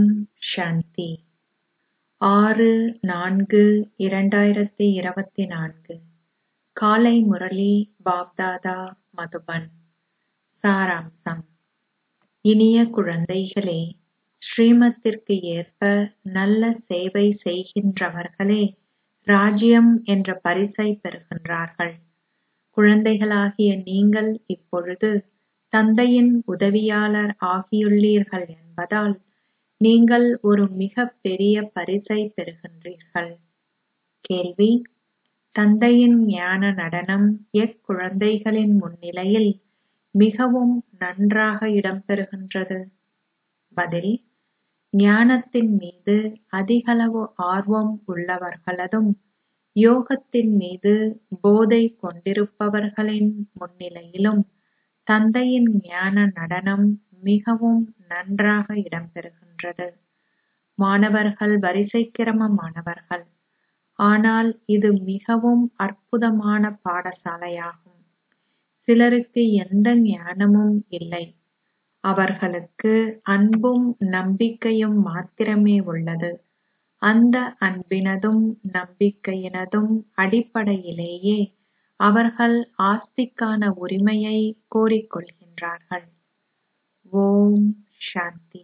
ஓம் சாந்தி ஆறு நான்கு இரண்டாயிரத்தி இருபத்தி நான்கு காலை முரளி பாப்தாதா மதுபன் சாராம்சம் இனிய குழந்தைகளே ஸ்ரீமத்திற்கு ஏற்ப நல்ல சேவை செய்கின்றவர்களே ராஜ்யம் என்ற பரிசை பெறுகின்றார்கள் குழந்தைகளாகிய நீங்கள் இப்பொழுது தந்தையின் உதவியாளர் ஆகியுள்ளீர்கள் என்பதால் நீங்கள் ஒரு மிகப் பெரிய பரிசை பெறுகின்றீர்கள் கேள்வி தந்தையின் ஞான நடனம் எக்குழந்தைகளின் முன்னிலையில் மிகவும் நன்றாக இடம்பெறுகின்றது பதில் ஞானத்தின் மீது அதிகளவு ஆர்வம் உள்ளவர்களதும் யோகத்தின் மீது போதை கொண்டிருப்பவர்களின் முன்னிலையிலும் தந்தையின் ஞான நடனம் மிகவும் நன்றாக இடம்பெறுகின்றது மாணவர்கள் வரிசைக்கிரமமானவர்கள் ஆனால் இது மிகவும் அற்புதமான பாடசாலையாகும் சிலருக்கு எந்த ஞானமும் இல்லை அவர்களுக்கு அன்பும் நம்பிக்கையும் மாத்திரமே உள்ளது அந்த அன்பினதும் நம்பிக்கையினதும் அடிப்படையிலேயே அவர்கள் ஆஸ்திக்கான உரிமையை கோரிக்கொள்கின்றார்கள் ஓம் சாந்தி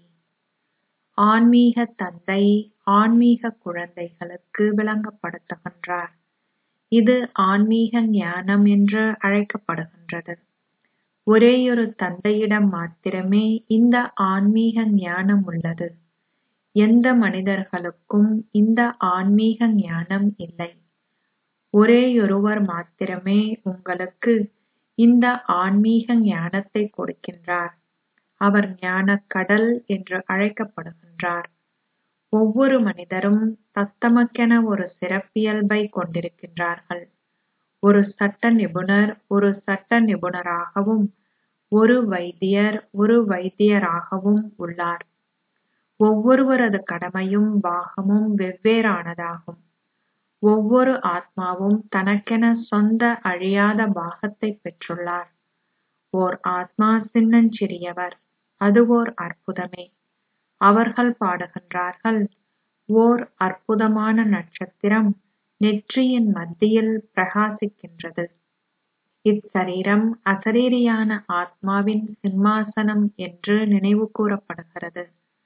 ஆன்மீக தந்தை ஆன்மீக குழந்தைகளுக்கு விளங்கப்படுத்துகின்றார் இது ஆன்மீக ஞானம் என்று அழைக்கப்படுகின்றது ஒரேயொரு தந்தையிடம் மாத்திரமே இந்த ஆன்மீக ஞானம் உள்ளது எந்த மனிதர்களுக்கும் இந்த ஆன்மீக ஞானம் இல்லை ஒரேயொருவர் மாத்திரமே உங்களுக்கு இந்த ஆன்மீக ஞானத்தை கொடுக்கின்றார் அவர் ஞானக் கடல் என்று அழைக்கப்படுகின்றார் ஒவ்வொரு மனிதரும் தத்தமக்கென ஒரு சிறப்பியல்பை கொண்டிருக்கின்றார்கள் ஒரு சட்ட நிபுணர் ஒரு சட்ட நிபுணராகவும் ஒரு வைத்தியர் ஒரு வைத்தியராகவும் உள்ளார் ஒவ்வொருவரது கடமையும் பாகமும் வெவ்வேறானதாகும் ஒவ்வொரு ஆத்மாவும் தனக்கென சொந்த அழியாத பாகத்தை பெற்றுள்ளார் ஓர் ஆத்மா சின்னஞ்சிறியவர் அது ஓர் அற்புதமே அவர்கள் பாடுகின்றார்கள் ஓர் அற்புதமான நட்சத்திரம் நெற்றியின் மத்தியில் பிரகாசிக்கின்றது இச்சரீரம் அசரீரியான ஆத்மாவின் சிம்மாசனம் என்று நினைவு கூறப்படுகிறது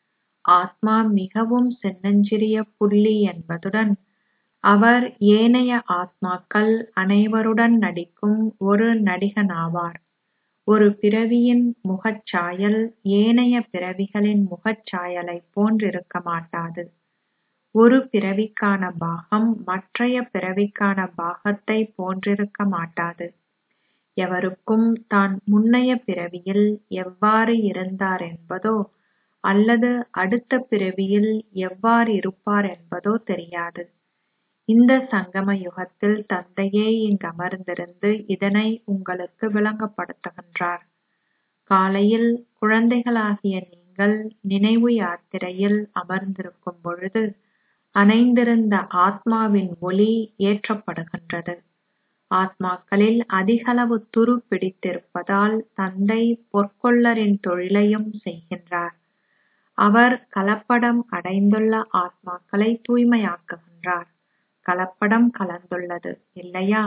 ஆத்மா மிகவும் சின்னஞ்சிறிய புள்ளி என்பதுடன் அவர் ஏனைய ஆத்மாக்கள் அனைவருடன் நடிக்கும் ஒரு நடிகனாவார் ஒரு பிறவியின் முகச்சாயல் ஏனைய பிறவிகளின் முகச்சாயலைப் போன்றிருக்க மாட்டாது ஒரு பிறவிக்கான பாகம் மற்றைய பிறவிக்கான பாகத்தை போன்றிருக்க மாட்டாது எவருக்கும் தான் முன்னைய பிறவியில் எவ்வாறு இருந்தார் என்பதோ அல்லது அடுத்த பிறவியில் எவ்வாறு இருப்பார் என்பதோ தெரியாது இந்த சங்கம யுகத்தில் தந்தையே இங்கமர்ந்திருந்து இதனை உங்களுக்கு விளங்கப்படுத்துகின்றார் காலையில் குழந்தைகளாகிய நீங்கள் நினைவு யாத்திரையில் அமர்ந்திருக்கும் பொழுது அணைந்திருந்த ஆத்மாவின் ஒளி ஏற்றப்படுகின்றது ஆத்மாக்களில் அதிகளவு துரு பிடித்திருப்பதால் தந்தை பொற்கொள்ளரின் தொழிலையும் செய்கின்றார் அவர் கலப்படம் அடைந்துள்ள ஆத்மாக்களை தூய்மையாக்குகின்றார் கலப்படம் கலந்துள்ளது இல்லையா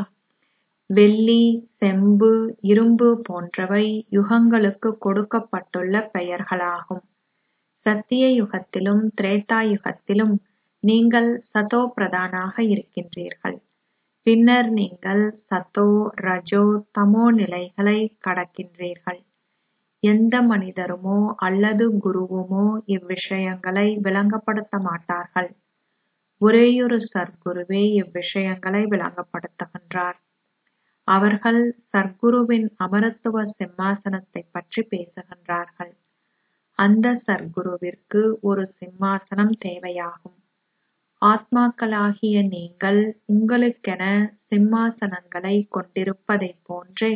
வெள்ளி செம்பு இரும்பு போன்றவை யுகங்களுக்கு கொடுக்கப்பட்டுள்ள பெயர்களாகும் சத்திய யுகத்திலும் திரேதா யுகத்திலும் நீங்கள் சதோ பிரதானாக இருக்கின்றீர்கள் பின்னர் நீங்கள் சத்தோ ரஜோ தமோ நிலைகளை கடக்கின்றீர்கள் எந்த மனிதருமோ அல்லது குருவுமோ இவ்விஷயங்களை விளங்கப்படுத்த மாட்டார்கள் ஒரேயொரு சர்க்குருவே இவ்விஷயங்களை விளங்கப்படுத்துகின்றார் அவர்கள் சர்க்குருவின் அமரத்துவ சிம்மாசனத்தை பற்றி பேசுகின்றார்கள் அந்த சர்க்குருவிற்கு ஒரு சிம்மாசனம் தேவையாகும் ஆத்மாக்களாகிய நீங்கள் உங்களுக்கென சிம்மாசனங்களை கொண்டிருப்பதைப் போன்றே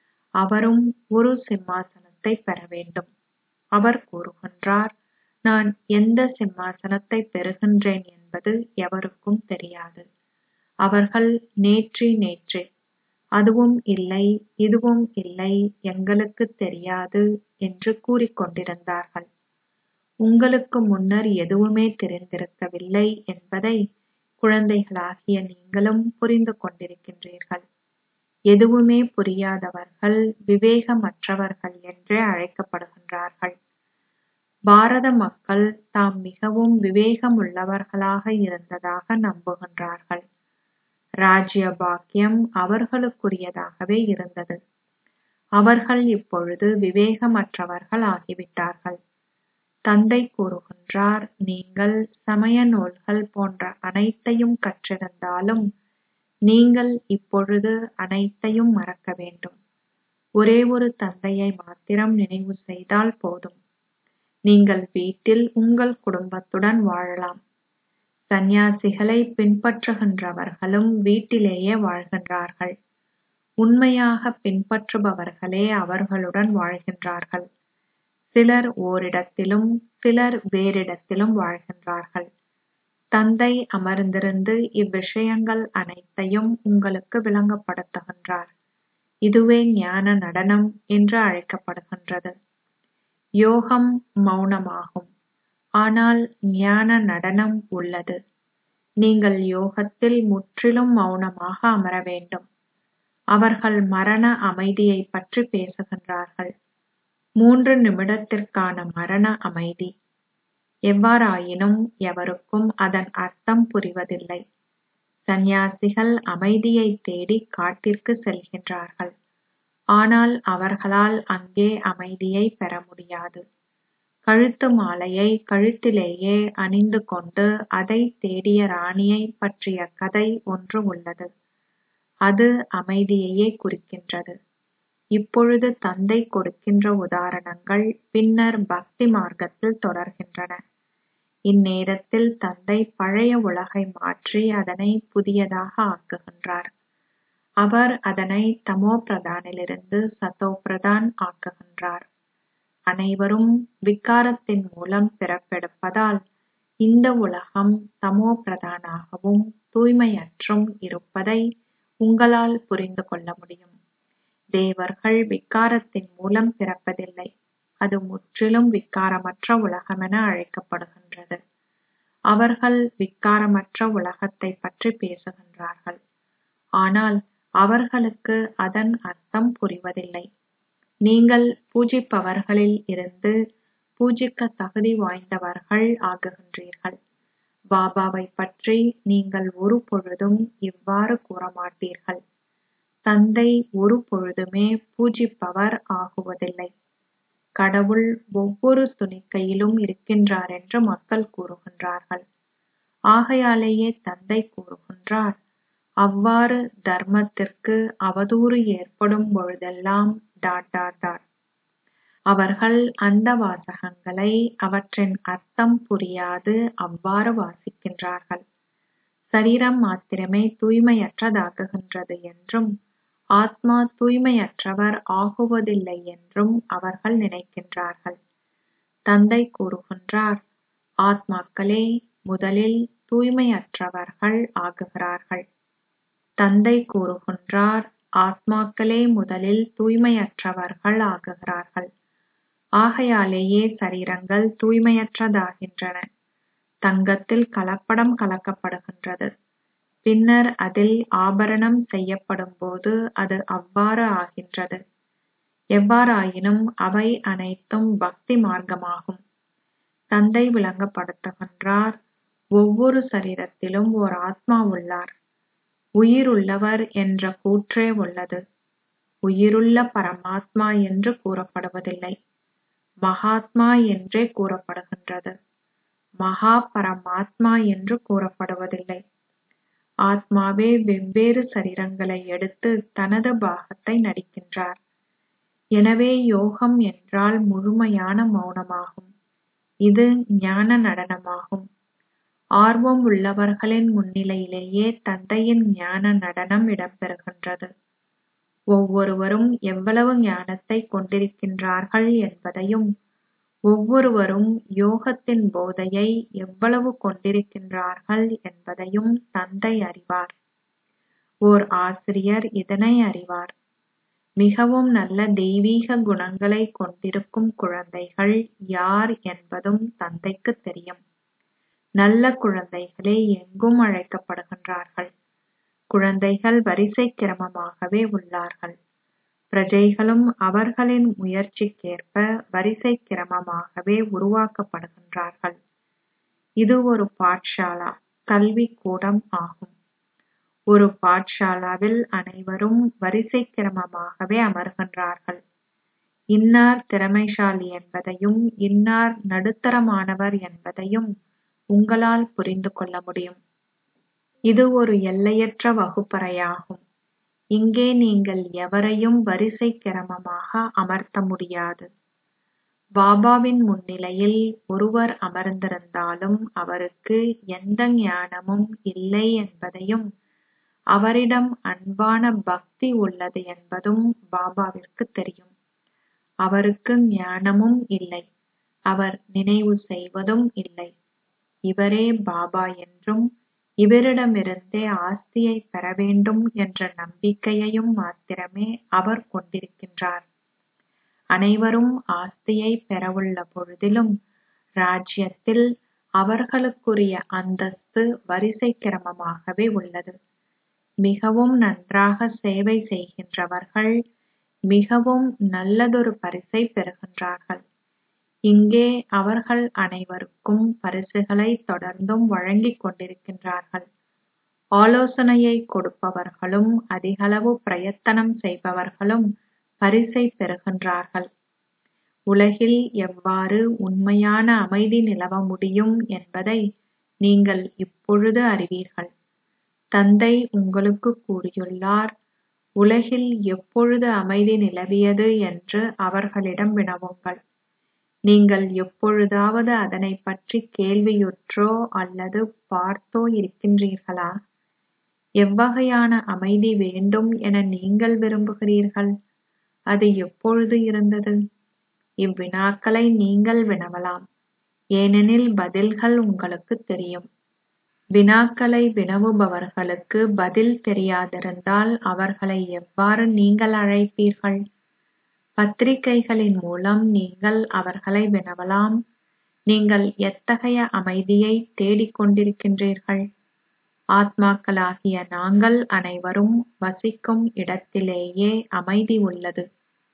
அவரும் ஒரு சிம்மாசனத்தை பெற வேண்டும் அவர் கூறுகின்றார் நான் எந்த சிம்மாசனத்தை பெறுகின்றேன் என்பது எவருக்கும் தெரியாது அவர்கள் நேற்றி நேற்றே அதுவும் இல்லை இதுவும் இல்லை எங்களுக்கு தெரியாது என்று கூறிக்கொண்டிருந்தார்கள் உங்களுக்கு முன்னர் எதுவுமே தெரிந்திருக்கவில்லை என்பதை குழந்தைகளாகிய நீங்களும் புரிந்து கொண்டிருக்கின்றீர்கள் எதுவுமே புரியாதவர்கள் விவேகமற்றவர்கள் என்றே அழைக்கப்படுகின்றார்கள் பாரத மக்கள் தாம் மிகவும் விவேகமுள்ளவர்களாக இருந்ததாக நம்புகின்றார்கள் ராஜ்ய பாக்கியம் அவர்களுக்குரியதாகவே இருந்தது அவர்கள் இப்பொழுது விவேகமற்றவர்கள் ஆகிவிட்டார்கள் தந்தை கூறுகின்றார் நீங்கள் சமய நூல்கள் போன்ற அனைத்தையும் கற்றிருந்தாலும் நீங்கள் இப்பொழுது அனைத்தையும் மறக்க வேண்டும் ஒரே ஒரு தந்தையை மாத்திரம் நினைவு செய்தால் போதும் நீங்கள் வீட்டில் உங்கள் குடும்பத்துடன் வாழலாம் சந்நியாசிகளை பின்பற்றுகின்றவர்களும் வீட்டிலேயே வாழ்கின்றார்கள் உண்மையாக பின்பற்றுபவர்களே அவர்களுடன் வாழ்கின்றார்கள் சிலர் ஓரிடத்திலும் சிலர் வேறிடத்திலும் வாழ்கின்றார்கள் தந்தை அமர்ந்திருந்து இவ்விஷயங்கள் அனைத்தையும் உங்களுக்கு விளங்கப்படுத்துகின்றார் இதுவே ஞான நடனம் என்று அழைக்கப்படுகின்றது யோகம் மௌனமாகும் ஆனால் ஞான நடனம் உள்ளது நீங்கள் யோகத்தில் முற்றிலும் மௌனமாக அமர வேண்டும் அவர்கள் மரண அமைதியை பற்றி பேசுகின்றார்கள் மூன்று நிமிடத்திற்கான மரண அமைதி எவ்வாறாயினும் எவருக்கும் அதன் அர்த்தம் புரிவதில்லை சந்நியாசிகள் அமைதியை தேடி காட்டிற்கு செல்கின்றார்கள் ஆனால் அவர்களால் அங்கே அமைதியை பெற முடியாது கழுத்து மாலையை கழுத்திலேயே அணிந்து கொண்டு அதை தேடிய ராணியை பற்றிய கதை ஒன்று உள்ளது அது அமைதியையே குறிக்கின்றது இப்பொழுது தந்தை கொடுக்கின்ற உதாரணங்கள் பின்னர் பக்தி மார்க்கத்தில் தொடர்கின்றன இந்நேரத்தில் தந்தை பழைய உலகை மாற்றி அதனை புதியதாக ஆக்குகின்றார் அவர் அதனை தமோ பிரதானிலிருந்து சதோ பிரதான் ஆக்குகின்றார் அனைவரும் விகாரத்தின் மூலம் பிறப்பெடுப்பதால் இந்த உலகம் தமோ பிரதானாகவும் தூய்மையற்றும் இருப்பதை உங்களால் புரிந்து கொள்ள முடியும் தேவர்கள் விகாரத்தின் மூலம் பிறப்பதில்லை அது முற்றிலும் விகாரமற்ற உலகமென அழைக்கப்படுகின்றது அவர்கள் விகாரமற்ற உலகத்தை பற்றி பேசுகின்றார்கள் ஆனால் அவர்களுக்கு அதன் அர்த்தம் புரிவதில்லை நீங்கள் பூஜிப்பவர்களில் இருந்து பூஜிக்க தகுதி வாய்ந்தவர்கள் ஆகுகின்றீர்கள் பாபாவை பற்றி நீங்கள் ஒரு பொழுதும் இவ்வாறு கூறமாட்டீர்கள் தந்தை ஒரு பொழுதுமே பூஜிப்பவர் ஆகுவதில்லை கடவுள் ஒவ்வொரு துணிக்கையிலும் இருக்கின்றார் என்று மக்கள் கூறுகின்றார்கள் ஆகையாலேயே தந்தை கூறுகின்றார் அவ்வாறு தர்மத்திற்கு அவதூறு ஏற்படும் பொழுதெல்லாம் டாட் டாட் டாட் அவர்கள் அந்த வாசகங்களை அவற்றின் அர்த்தம் புரியாது அவ்வாறு வாசிக்கின்றார்கள் சரீரம் மாத்திரமே தூய்மையற்றதாகுகின்றது என்றும் ஆத்மா தூய்மையற்றவர் ஆகுவதில்லை என்றும் அவர்கள் நினைக்கின்றார்கள் தந்தை கூறுகின்றார் ஆத்மாக்களே முதலில் தூய்மையற்றவர்கள் ஆகுகிறார்கள் தந்தை கூறுகின்றார் ஆத்மாக்களே முதலில் தூய்மையற்றவர்கள் ஆகுகிறார்கள் ஆகையாலேயே சரீரங்கள் தூய்மையற்றதாகின்றன தங்கத்தில் கலப்படம் கலக்கப்படுகின்றது பின்னர் அதில் ஆபரணம் செய்யப்படும்போது அது அவ்வாறு ஆகின்றது எவ்வாறாயினும் அவை அனைத்தும் பக்தி மார்க்கமாகும் தந்தை விளங்கப்படுத்துகின்றார் ஒவ்வொரு சரீரத்திலும் ஓர் ஆத்மா உள்ளார் உயிருள்ளவர் என்ற கூற்றே உள்ளது உயிருள்ள பரமாத்மா என்று கூறப்படுவதில்லை மகாத்மா என்றே கூறப்படுகின்றது மகா பரமாத்மா என்று கூறப்படுவதில்லை ஆத்மாவே வெவ்வேறு சரீரங்களை எடுத்து தனது பாகத்தை நடிக்கின்றார் எனவே யோகம் என்றால் முழுமையான மௌனமாகும் இது ஞான நடனமாகும் ஆர்வம் உள்ளவர்களின் முன்னிலையிலேயே தந்தையின் ஞான நடனம் இடம்பெறுகின்றது ஒவ்வொருவரும் எவ்வளவு ஞானத்தை கொண்டிருக்கின்றார்கள் என்பதையும் ஒவ்வொருவரும் யோகத்தின் போதையை எவ்வளவு கொண்டிருக்கின்றார்கள் என்பதையும் தந்தை அறிவார் ஓர் ஆசிரியர் இதனை அறிவார் மிகவும் நல்ல தெய்வீக குணங்களை கொண்டிருக்கும் குழந்தைகள் யார் என்பதும் தந்தைக்கு தெரியும் நல்ல குழந்தைகளே எங்கும் அழைக்கப்படுகின்றார்கள் குழந்தைகள் வரிசை கிரமமாகவே உள்ளார்கள் பிரஜைகளும் அவர்களின் முயற்சிக்கேற்ப வரிசை கிரமமாகவே உருவாக்கப்படுகின்றார்கள் இது ஒரு பாட்சாலா கல்வி கூடம் ஆகும் ஒரு பாட்சாலாவில் அனைவரும் வரிசை கிரமமாகவே அமர்கின்றார்கள் இன்னார் திறமைசாலி என்பதையும் இன்னார் நடுத்தரமானவர் என்பதையும் உங்களால் புரிந்து கொள்ள முடியும் இது ஒரு எல்லையற்ற வகுப்பறையாகும் இங்கே நீங்கள் எவரையும் வரிசை கிரமமாக அமர்த்த முடியாது பாபாவின் முன்னிலையில் ஒருவர் அமர்ந்திருந்தாலும் அவருக்கு எந்த ஞானமும் இல்லை என்பதையும் அவரிடம் அன்பான பக்தி உள்ளது என்பதும் பாபாவிற்கு தெரியும் அவருக்கு ஞானமும் இல்லை அவர் நினைவு செய்வதும் இல்லை இவரே பாபா என்றும் இவரிடமிருந்தே ஆஸ்தியை பெற வேண்டும் என்ற நம்பிக்கையையும் மாத்திரமே அவர் கொண்டிருக்கின்றார் அனைவரும் ஆஸ்தியை பெறவுள்ள பொழுதிலும் ராஜ்யத்தில் அவர்களுக்குரிய அந்தஸ்து வரிசை கிரமமாகவே உள்ளது மிகவும் நன்றாக சேவை செய்கின்றவர்கள் மிகவும் நல்லதொரு பரிசை பெறுகின்றார்கள் இங்கே அவர்கள் அனைவருக்கும் பரிசுகளை தொடர்ந்தும் வழங்கிக் கொண்டிருக்கின்றார்கள் ஆலோசனையை கொடுப்பவர்களும் அதிகளவு பிரயத்தனம் செய்பவர்களும் பரிசை பெறுகின்றார்கள் உலகில் எவ்வாறு உண்மையான அமைதி நிலவ முடியும் என்பதை நீங்கள் இப்பொழுது அறிவீர்கள் தந்தை உங்களுக்கு கூறியுள்ளார் உலகில் எப்பொழுது அமைதி நிலவியது என்று அவர்களிடம் வினவுங்கள் நீங்கள் எப்பொழுதாவது அதனைப் பற்றி கேள்வியுற்றோ அல்லது பார்த்தோ இருக்கின்றீர்களா எவ்வகையான அமைதி வேண்டும் என நீங்கள் விரும்புகிறீர்கள் அது எப்பொழுது இருந்தது இவ்வினாக்களை நீங்கள் வினவலாம் ஏனெனில் பதில்கள் உங்களுக்கு தெரியும் வினாக்களை வினவுபவர்களுக்கு பதில் தெரியாதிருந்தால் அவர்களை எவ்வாறு நீங்கள் அழைப்பீர்கள் பத்திரிகைகளின் மூலம் நீங்கள் அவர்களை வினவலாம் நீங்கள் எத்தகைய அமைதியை தேடிக் கொண்டிருக்கின்றீர்கள் ஆத்மாக்களாகிய நாங்கள் அனைவரும் வசிக்கும் இடத்திலேயே அமைதி உள்ளது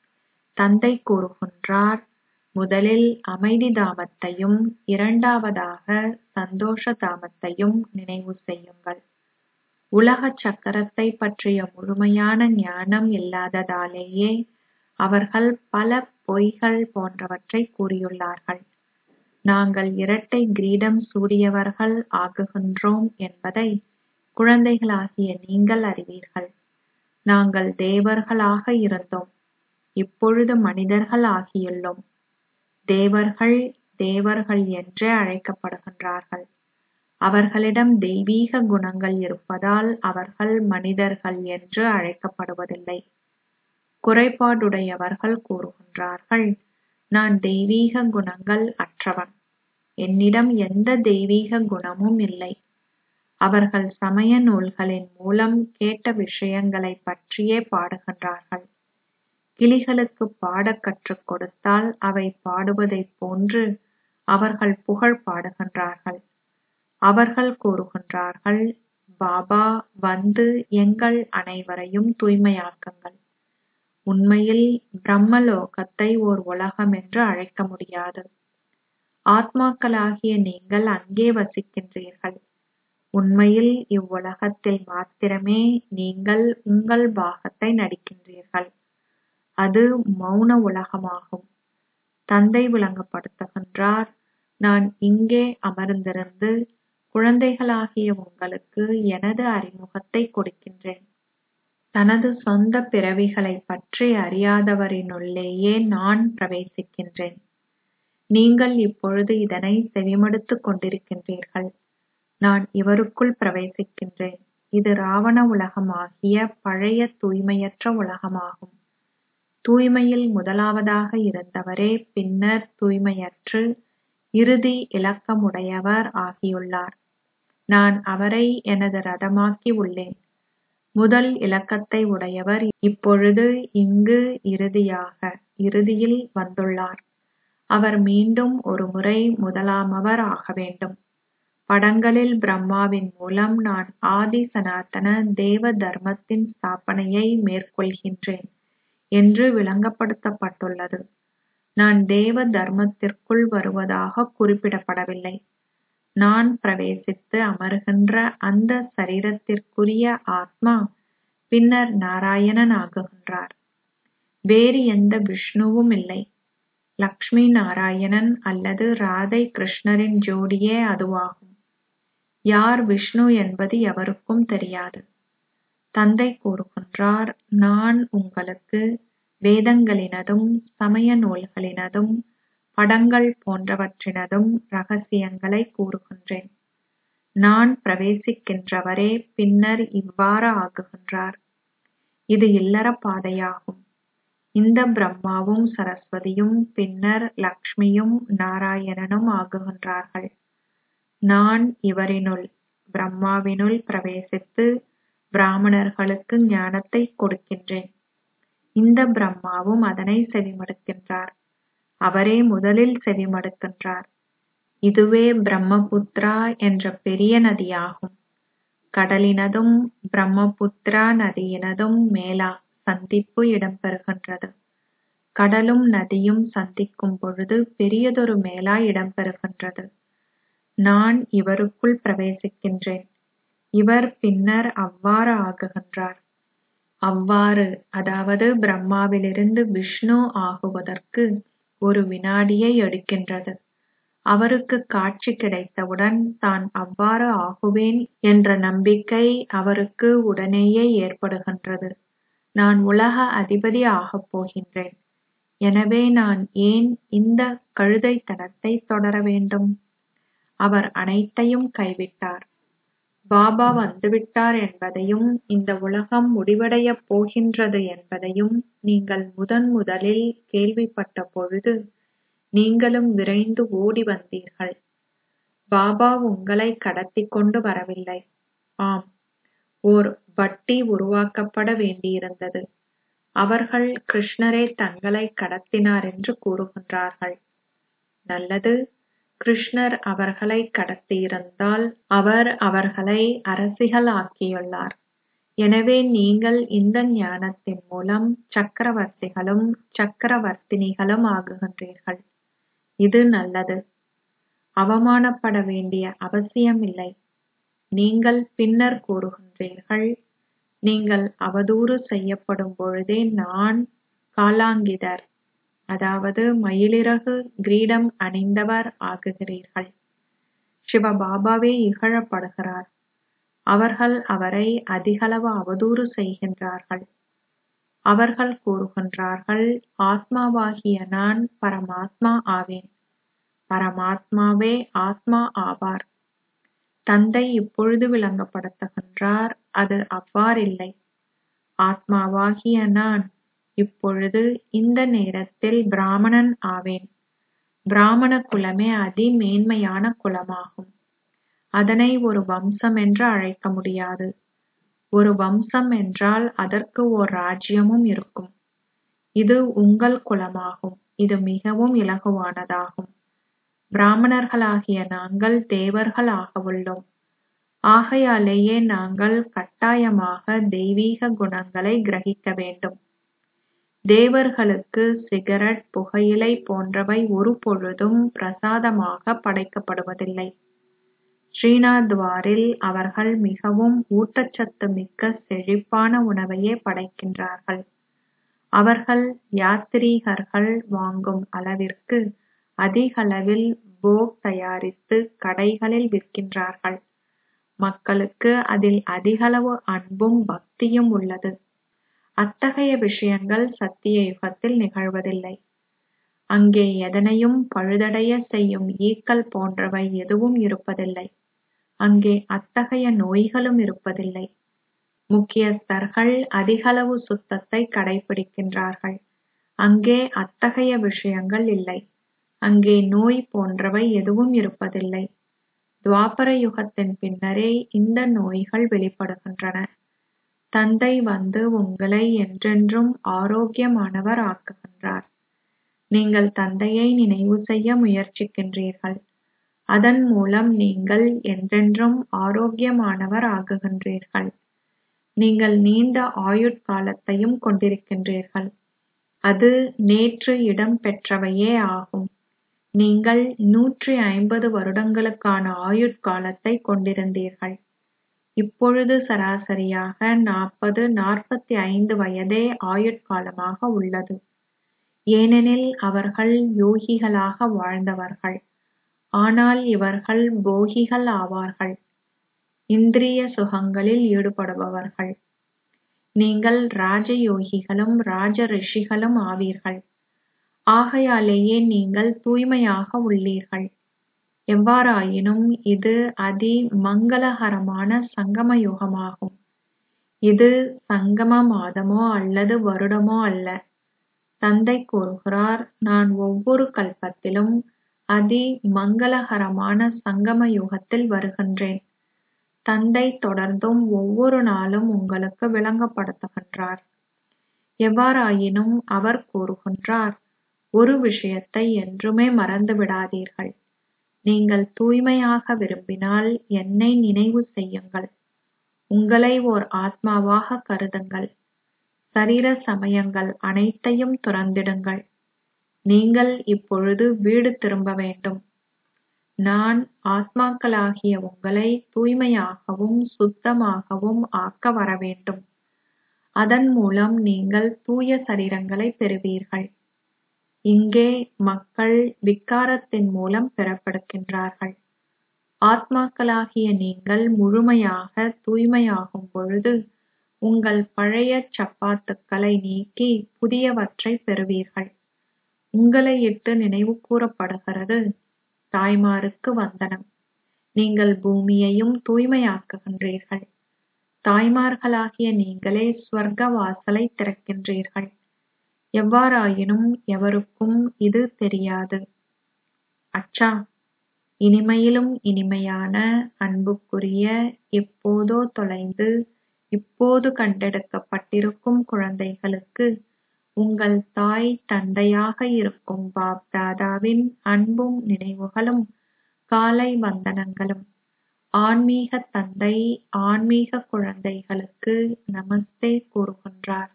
தந்தை கூறுகின்றார் முதலில் அமைதி தாமத்தையும் இரண்டாவதாக சந்தோஷ தாமத்தையும் நினைவு செய்யுங்கள் உலக சக்கரத்தை பற்றிய முழுமையான ஞானம் இல்லாததாலேயே அவர்கள் பல பொய்கள் போன்றவற்றை கூறியுள்ளார்கள் நாங்கள் இரட்டை கிரீடம் சூடியவர்கள் ஆகுகின்றோம் என்பதை குழந்தைகளாகிய நீங்கள் அறிவீர்கள் நாங்கள் தேவர்களாக இருந்தோம் இப்பொழுது மனிதர்கள் ஆகியுள்ளோம் தேவர்கள் தேவர்கள் என்றே அழைக்கப்படுகின்றார்கள் அவர்களிடம் தெய்வீக குணங்கள் இருப்பதால் அவர்கள் மனிதர்கள் என்று அழைக்கப்படுவதில்லை குறைபாடுடையவர்கள் கூறுகின்றார்கள் நான் தெய்வீக குணங்கள் அற்றவன் என்னிடம் எந்த தெய்வீக குணமும் இல்லை அவர்கள் சமய நூல்களின் மூலம் கேட்ட விஷயங்களைப் பற்றியே பாடுகின்றார்கள் கிளிகளுக்கு பாடக் கற்றுக் கொடுத்தால் அவை பாடுவதைப் போன்று அவர்கள் புகழ் பாடுகின்றார்கள் அவர்கள் கூறுகின்றார்கள் பாபா வந்து எங்கள் அனைவரையும் தூய்மையாக்குங்கள் உண்மையில் பிரம்மலோகத்தை ஓர் உலகம் என்று அழைக்க முடியாது ஆத்மாக்களாகிய நீங்கள் அங்கே வசிக்கின்றீர்கள் உண்மையில் இவ்வுலகத்தில் மாத்திரமே நீங்கள் உங்கள் பாகத்தை நடிக்கின்றீர்கள் அது மௌன உலகமாகும் தந்தை விளங்கப்படுத்துகின்றார் நான் இங்கே அமர்ந்திருந்து குழந்தைகளாகிய உங்களுக்கு எனது அறிமுகத்தை கொடுக்கின்றேன் தனது சொந்த பிறவிகளைப் பற்றி அறியாதவரினுள்ளேயே நான் பிரவேசிக்கின்றேன் நீங்கள் இப்பொழுது இதனை செவிமடுத்துக் கொண்டிருக்கின்றீர்கள் நான் இவருக்குள் பிரவேசிக்கின்றேன் இது ராவண உலகமாகிய பழைய தூய்மையற்ற உலகமாகும் தூய்மையில் முதலாவதாக இருந்தவரே பின்னர் தூய்மையற்று இறுதி இலக்கமுடையவர் ஆகியுள்ளார் நான் அவரை எனது ரதமாக்கி உள்ளேன் முதல் இலக்கத்தை உடையவர் இப்பொழுது இங்கு இறுதியாக இறுதியில் வந்துள்ளார் அவர் மீண்டும் ஒருமுறை முதலாமவர் ஆக வேண்டும் படங்களில் பிரம்மாவின் மூலம் நான் ஆதி சனாதன தேவ தர்மத்தின் ஸ்தாபனையை மேற்கொள்கின்றேன் என்று விளங்கப்படுத்தப்பட்டுள்ளது நான் தேவ தர்மத்திற்குள் வருவதாக குறிப்பிடப்படவில்லை நான் பிரவேசித்து அமர்கின்ற அந்த சரீரத்திற்குரிய ஆத்மா பின்னர் நாராயணன் ஆகுகின்றார் வேறு எந்த விஷ்ணுவும் இல்லை லக்ஷ்மி நாராயணன் அல்லது ராதை கிருஷ்ணரின் ஜோடியே அதுவாகும் யார் விஷ்ணு என்பது எவருக்கும் தெரியாது தந்தை கூறுகின்றார் நான் உங்களுக்கு வேதங்களினதும் சமய நூல்களினதும் படங்கள் போன்றவற்றினதும் ரகசியங்களை கூறுகின்றேன் நான் பிரவேசிக்கின்றவரே பின்னர் இவ்வாறு ஆகுகின்றார் இது இல்லற பாதையாகும் இந்த பிரம்மாவும் சரஸ்வதியும் பின்னர் லக்ஷ்மியும் நாராயணனும் ஆகுகின்றார்கள் நான் இவரினுள் பிரம்மாவினுள் பிரவேசித்து பிராமணர்களுக்கு ஞானத்தை கொடுக்கின்றேன் இந்த பிரம்மாவும் அதனை செவிமடுக்கின்றார் அவரே முதலில் செவிமடுக்கின்றார் இதுவே பிரம்மபுத்ரா என்ற பெரிய நதியாகும் கடலினதும் பிரம்மபுத்ரா நதியினதும் மேலா சந்திப்பு இடம்பெறுகின்றது கடலும் நதியும் சந்திக்கும் பொழுது பெரியதொரு மேலா இடம்பெறுகின்றது நான் இவருக்குள் பிரவேசிக்கின்றேன் இவர் பின்னர் அவ்வாறு ஆகுகின்றார் அவ்வாறு அதாவது பிரம்மாவிலிருந்து விஷ்ணு ஆகுவதற்கு ஒரு வினாடியை எடுக்கின்றது அவருக்கு காட்சி கிடைத்தவுடன் தான் அவ்வாறு ஆகுவேன் என்ற நம்பிக்கை அவருக்கு உடனேயே ஏற்படுகின்றது நான் உலக அதிபதி ஆகப் போகின்றேன் எனவே நான் ஏன் இந்த கழுதைத்தனத்தை தொடர வேண்டும் அவர் அனைத்தையும் கைவிட்டார் பாபா வந்துவிட்டார் என்பதையும் இந்த உலகம் முடிவடையப் போகின்றது என்பதையும் நீங்கள் முதன் முதலில் கேள்விப்பட்ட பொழுது நீங்களும் விரைந்து ஓடி வந்தீர்கள் பாபா உங்களை கடத்தி கொண்டு வரவில்லை ஆம் ஓர் வட்டி உருவாக்கப்பட வேண்டியிருந்தது அவர்கள் கிருஷ்ணரே தங்களை கடத்தினார் என்று கூறுகின்றார்கள் நல்லது கிருஷ்ணர் அவர்களை கடத்தியிருந்தால் அவர் அவர்களை அரசிகள் ஆக்கியுள்ளார் எனவே நீங்கள் இந்த ஞானத்தின் மூலம் சக்கரவர்த்திகளும் சக்கரவர்த்தினிகளும் ஆகுகின்றீர்கள் இது நல்லது அவமானப்பட வேண்டிய அவசியமில்லை நீங்கள் பின்னர் கூறுகின்றீர்கள் நீங்கள் அவதூறு செய்யப்படும் பொழுதே நான் காலாங்கிதர் அதாவது மயிலிறகு கிரீடம் அணிந்தவர் ஆகுகிறீர்கள் சிவபாபாவே இகழப்படுகிறார் அவர்கள் அவரை அதிகளவு அவதூறு செய்கின்றார்கள் அவர்கள் கூறுகின்றார்கள் ஆத்மாவாகிய நான் பரமாத்மா ஆவேன் பரமாத்மாவே ஆத்மா ஆவார் தந்தை இப்பொழுது விளங்கப்படுத்துகின்றார் அது அவ்வாறில்லை ஆத்மாவாகிய நான் இப்பொழுது இந்த நேரத்தில் பிராமணன் ஆவேன் பிராமண குலமே அதிமேன்மையான குலமாகும் அதனை ஒரு வம்சம் என்று அழைக்க முடியாது ஒரு வம்சம் என்றால் அதற்கு ஓர் ராஜ்யமும் இருக்கும் இது உங்கள் குலமாகும் இது மிகவும் இலகுவானதாகும் பிராமணர்களாகிய நாங்கள் தேவர்கள் ஆகவுள்ளோம் ஆகையாலேயே நாங்கள் கட்டாயமாக தெய்வீக குணங்களை கிரகிக்க வேண்டும் தேவர்களுக்கு சிகரெட் புகையிலை போன்றவை ஒரு பொழுதும் பிரசாதமாக படைக்கப்படுவதில்லை ஸ்ரீநாத்வாரில் அவர்கள் மிகவும் ஊட்டச்சத்து மிக்க செழிப்பான உணவையே படைக்கின்றார்கள் அவர்கள் யாத்திரீகர்கள் வாங்கும் அளவிற்கு அதிகளவில் போக் தயாரித்து கடைகளில் விற்கின்றார்கள் மக்களுக்கு அதில் அதிகளவு அன்பும் பக்தியும் உள்ளது அத்தகைய விஷயங்கள் சத்திய யுகத்தில் நிகழ்வதில்லை அங்கே எதனையும் பழுதடைய செய்யும் ஈக்கள் போன்றவை எதுவும் இருப்பதில்லை அங்கே அத்தகைய நோய்களும் இருப்பதில்லை முக்கியஸ்தர்கள் அதிகளவு சுத்தத்தை கடைபிடிக்கின்றார்கள் அங்கே அத்தகைய விஷயங்கள் இல்லை அங்கே நோய் போன்றவை எதுவும் இருப்பதில்லை துவாபர யுகத்தின் பின்னரே இந்த நோய்கள் வெளிப்படுகின்றன தந்தை வந்து உங்களை என்றென்றும் ஆரோக்கியமானவர் ஆக்குகின்றார் நீங்கள் தந்தையை நினைவு செய்ய முயற்சிக்கின்றீர்கள் அதன் மூலம் நீங்கள் என்றென்றும் ஆரோக்கியமானவர் ஆகுகின்றீர்கள் நீங்கள் நீண்ட ஆயுட்காலத்தையும் கொண்டிருக்கின்றீர்கள் அது நேற்று இடம் பெற்றவையே ஆகும் நீங்கள் நூற்றி ஐம்பது வருடங்களுக்கான ஆயுட்காலத்தை கொண்டிருந்தீர்கள் இப்பொழுது சராசரியாக நாற்பது நாற்பத்தி ஐந்து வயதே ஆயுட்காலமாக உள்ளது ஏனெனில் அவர்கள் யோகிகளாக வாழ்ந்தவர்கள் ஆனால் இவர்கள் போகிகள் ஆவார்கள் இந்திரிய சுகங்களில் ஈடுபடுபவர்கள் நீங்கள் ராஜயோகிகளும் ராஜ ரிஷிகளும் ஆவீர்கள் ஆகையாலேயே நீங்கள் தூய்மையாக உள்ளீர்கள் எவ்வாறாயினும் இது அதி மங்களகரமான சங்கம யுகமாகும் இது சங்கம மாதமோ அல்லது வருடமோ அல்ல தந்தை கூறுகிறார் நான் ஒவ்வொரு கல்பத்திலும் அதி மங்களகரமான சங்கம யுகத்தில் வருகின்றேன் தந்தை தொடர்ந்தும் ஒவ்வொரு நாளும் உங்களுக்கு விளங்கப்படுத்துகின்றார் எவ்வாறாயினும் அவர் கூறுகின்றார் ஒரு விஷயத்தை என்றுமே மறந்து விடாதீர்கள் நீங்கள் தூய்மையாக விரும்பினால் என்னை நினைவு செய்யுங்கள் உங்களை ஓர் ஆத்மாவாக கருதுங்கள் சரீர சமயங்கள் அனைத்தையும் துறந்திடுங்கள் நீங்கள் இப்பொழுது வீடு திரும்ப வேண்டும் நான் ஆத்மாக்களாகிய உங்களை தூய்மையாகவும் சுத்தமாகவும் ஆக்க வரவேண்டும் அதன் மூலம் நீங்கள் தூய சரீரங்களை பெறுவீர்கள் இங்கே மக்கள் விக்காரத்தின் மூலம் பெறப்படுகின்றார்கள் ஆத்மாக்களாகிய நீங்கள் முழுமையாக தூய்மையாகும் பொழுது உங்கள் பழைய சப்பாத்துக்களை நீக்கி புதியவற்றை பெறுவீர்கள் உங்களை இட்டு நினைவு கூறப்படுகிறது தாய்மாருக்கு வந்தனம் நீங்கள் பூமியையும் தூய்மையாக்குகின்றீர்கள் தாய்மார்களாகிய நீங்களே ஸ்வர்க்க வாசலை திறக்கின்றீர்கள் எவ்வாறாயினும் எவருக்கும் இது தெரியாது அச்சா இனிமையிலும் இனிமையான அன்புக்குரிய எப்போதோ தொலைந்து இப்போது கண்டெடுக்கப்பட்டிருக்கும் குழந்தைகளுக்கு உங்கள் தாய் தந்தையாக இருக்கும் பாப் தாதாவின் அன்பும் நினைவுகளும் காலை வந்தனங்களும் ஆன்மீக தந்தை ஆன்மீக குழந்தைகளுக்கு நமஸ்தே கூறுகின்றார்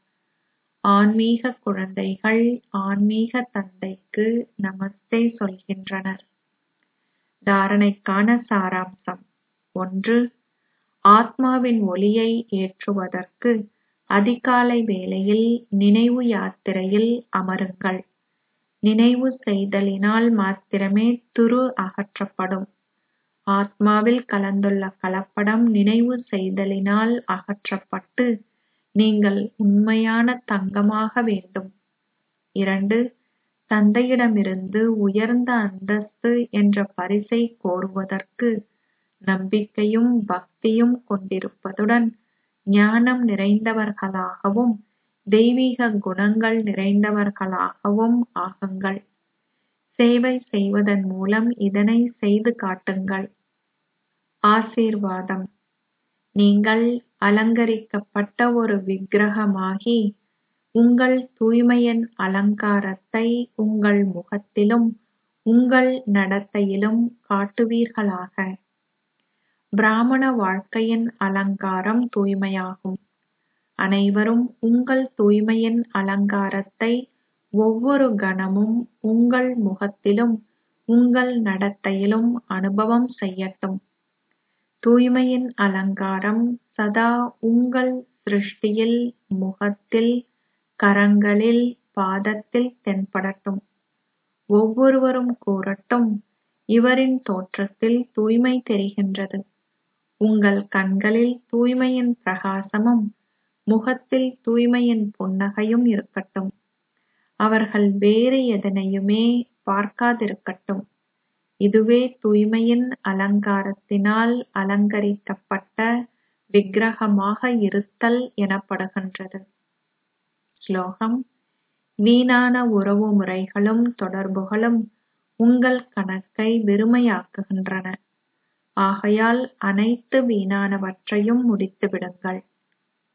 ஆன்மீக குழந்தைகள் ஆன்மீக தந்தைக்கு நமஸ்தே சொல்கின்றனர் தாரணைக்கான சாராம்சம் ஒன்று ஆத்மாவின் ஒளியை ஏற்றுவதற்கு அதிகாலை வேளையில் நினைவு யாத்திரையில் அமருங்கள் நினைவு செய்தலினால் மாத்திரமே துரு அகற்றப்படும் ஆத்மாவில் கலந்துள்ள கலப்படம் நினைவு செய்தலினால் அகற்றப்பட்டு நீங்கள் உண்மையான தங்கமாக வேண்டும் இரண்டு தந்தையிடமிருந்து உயர்ந்த அந்தஸ்து என்ற பரிசை கோருவதற்கு நம்பிக்கையும் பக்தியும் கொண்டிருப்பதுடன் ஞானம் நிறைந்தவர்களாகவும் தெய்வீக குணங்கள் நிறைந்தவர்களாகவும் ஆகுங்கள் சேவை செய்வதன் மூலம் இதனை செய்து காட்டுங்கள் ஆசீர்வாதம் நீங்கள் அலங்கரிக்கப்பட்ட ஒரு விக்கிரகமாகி உங்கள் தூய்மையின் அலங்காரத்தை உங்கள் முகத்திலும் உங்கள் நடத்தையிலும் காட்டுவீர்களாக பிராமண வாழ்க்கையின் அலங்காரம் தூய்மையாகும் அனைவரும் உங்கள் தூய்மையின் அலங்காரத்தை ஒவ்வொரு கணமும் உங்கள் முகத்திலும் உங்கள் நடத்தையிலும் அனுபவம் செய்யட்டும் தூய்மையின் அலங்காரம் சதா உங்கள் சிருஷ்டியில் முகத்தில் கரங்களில் பாதத்தில் தென்படட்டும் ஒவ்வொருவரும் கூறட்டும் இவரின் தோற்றத்தில் தூய்மை தெரிகின்றது உங்கள் கண்களில் தூய்மையின் பிரகாசமும் முகத்தில் தூய்மையின் புன்னகையும் இருக்கட்டும் அவர்கள் வேறு எதனையுமே பார்க்காதிருக்கட்டும் இதுவே தூய்மையின் அலங்காரத்தினால் அலங்கரிக்கப்பட்ட விக்கிரகமாக இருத்தல் எனப்படுகின்றது ஸ்லோகம் வீணான உறவு முறைகளும் தொடர்புகளும் உங்கள் கணக்கை வெறுமையாக்குகின்றன ஆகையால் அனைத்து வீணானவற்றையும் முடித்து விடுங்கள்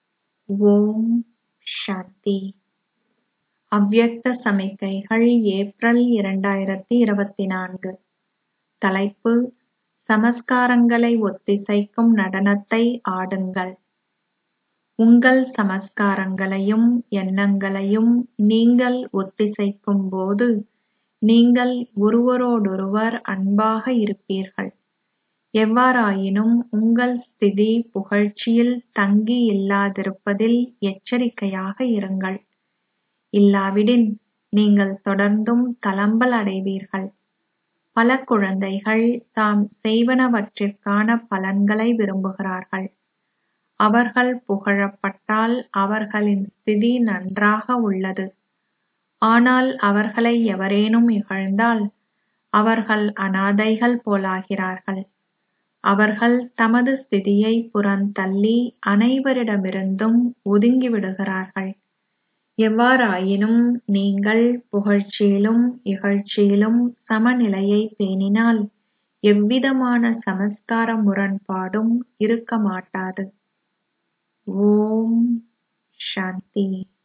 ஓம் சாந்தி அவ்யக்த சமிக்கைகள் ஏப்ரல் இரண்டாயிரத்தி இருபத்தி நான்கு தலைப்பு சமஸ்காரங்களை ஒத்திசைக்கும் நடனத்தை ஆடுங்கள் உங்கள் சமஸ்காரங்களையும் எண்ணங்களையும் நீங்கள் ஒத்திசைக்கும் போது நீங்கள் ஒருவரோடொருவர் அன்பாக இருப்பீர்கள் எவ்வாறாயினும் உங்கள் ஸ்திதி புகழ்ச்சியில் தங்கி இல்லாதிருப்பதில் எச்சரிக்கையாக இருங்கள் இல்லாவிடின் நீங்கள் தொடர்ந்தும் தளம்பல் அடைவீர்கள் பல குழந்தைகள் தாம் செய்வனவற்றிற்கான பலன்களை விரும்புகிறார்கள் அவர்கள் புகழப்பட்டால் அவர்களின் ஸ்திதி நன்றாக உள்ளது ஆனால் அவர்களை எவரேனும் இகழ்ந்தால் அவர்கள் அனாதைகள் போலாகிறார்கள் அவர்கள் தமது ஸ்திதியை புறந்தள்ளி அனைவரிடமிருந்தும் ஒதுங்கிவிடுகிறார்கள் எவ்வாறாயினும் நீங்கள் புகழ்ச்சியிலும் இகழ்ச்சியிலும் சமநிலையை பேணினால் எவ்விதமான சமஸ்கார முரண்பாடும் இருக்கமாட்டாது ஓம் சாந்தி